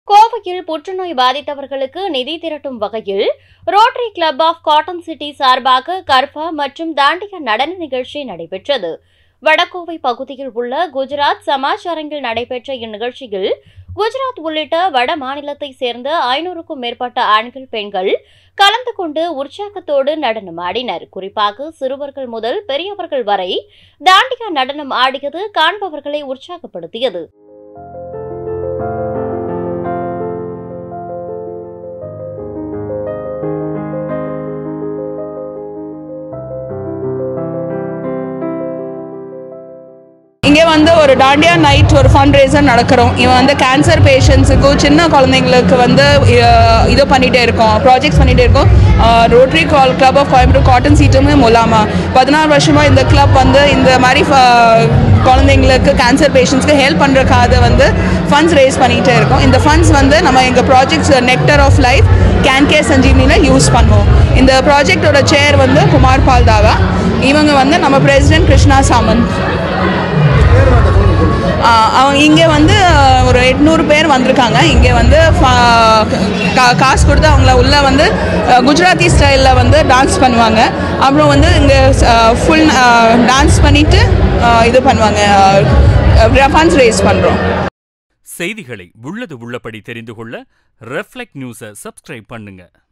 கோவையில் புற்றுநோய் பாதித்தவர்களுக்கு நிதி திரட்டும் வகையில் Rotary Club of Cotton City சார்பாக கர்பா மற்றும் தாண்டியா நடன நிகழ்ச்சி நடைபெற்றது வடகோவை பகுதியில் உள்ள குஜராத் சமாஜ் அரங்கில் நடைபெற்ற இந்நிகழ்ச்சியில் குஜராத் உள்ளிட்ட வட மாநிலத்தைச் சேர்ந்த ஐநூறுக்கும் மேற்பட்ட ஆண்கள் பெண்கள் கலந்து கொண்டு உற்சாகத்தோடு நடனம் ஆடினர் குறிப்பாக சிறுவர்கள் முதல் பெரியவர்கள் வரை தாண்டியா நடனம் ஆடியது காண்பவர்களை உற்சாகப்படுத்தியது இங்கே வந்து ஒரு டாண்டியா நைட் ஒரு ஃபண்ட் ரேசர் நடக்கிறோம் இவன் வந்து கேன்சர் பேஷண்ட்ஸுக்கும் சின்ன குழந்தைங்களுக்கு வந்து அஹ், இது பண்ணிகிட்டே இருக்கோம் ப்ராஜெக்ட்ஸ் பண்ணிகிட்டே இருக்கோம் ரோட்டரி கால் கிளப் ஆஃப் கோயம்புத்தூர் காட்டன் சீட்டுமே மூலாமா பதினாறு வருஷமாக இந்த கிளப் வந்து இந்த மாதிரி ஃப- குழந்தைங்களுக்கு கேன்சர் பேஷண்ட்ஸ்க்கு ஹெல்ப் பண்ணுறக்காக வந்து ஃபண்ட்ஸ் ரேஸ் பண்ணிகிட்டே இருக்கோம் இந்த ஃபண்ட்ஸ் வந்து நம்ம எங்கள் ப்ராஜெக்ட்ஸ் நெக்டர் ஆஃப் லைஃப் கேன் கே சஞ்சீவனியில் யூஸ் பண்ணுவோம் இந்த ப்ராஜெக்டோட சேர் வந்து குமார் பால்தாவா இவங்க வந்து நம்ம பிரசிடென்ட் கிருஷ்ணா சாமந்த் ஆஹ் அவங்க இங்கே வந்து ஆஹ், ஒரு எட்நூறு பேர் வந்திருக்காங்க இங்கே வந்து ஃபா- கா- காசு கொடுத்து அவங்கள உள்ளே வந்து ஆஹ், குஜராத்தி ஸ்டைலில் வந்து டான்ஸ் பண்ணுவாங்க அப்புறம் வந்து இங்கே ஃபுல் டான்ஸ் பண்ணிவிட்டு இது பண்ணுவாங்க ஃபண்ட்ஸ் ரேஸ் பண்ணுறோம் செய்திகளை உள்ளது உள்ளபடி தெரிந்து கொள்ள ரெஃப்ளெக்ட் நியூஸை சப்ஸ்கிரைப் பண்ணுங்க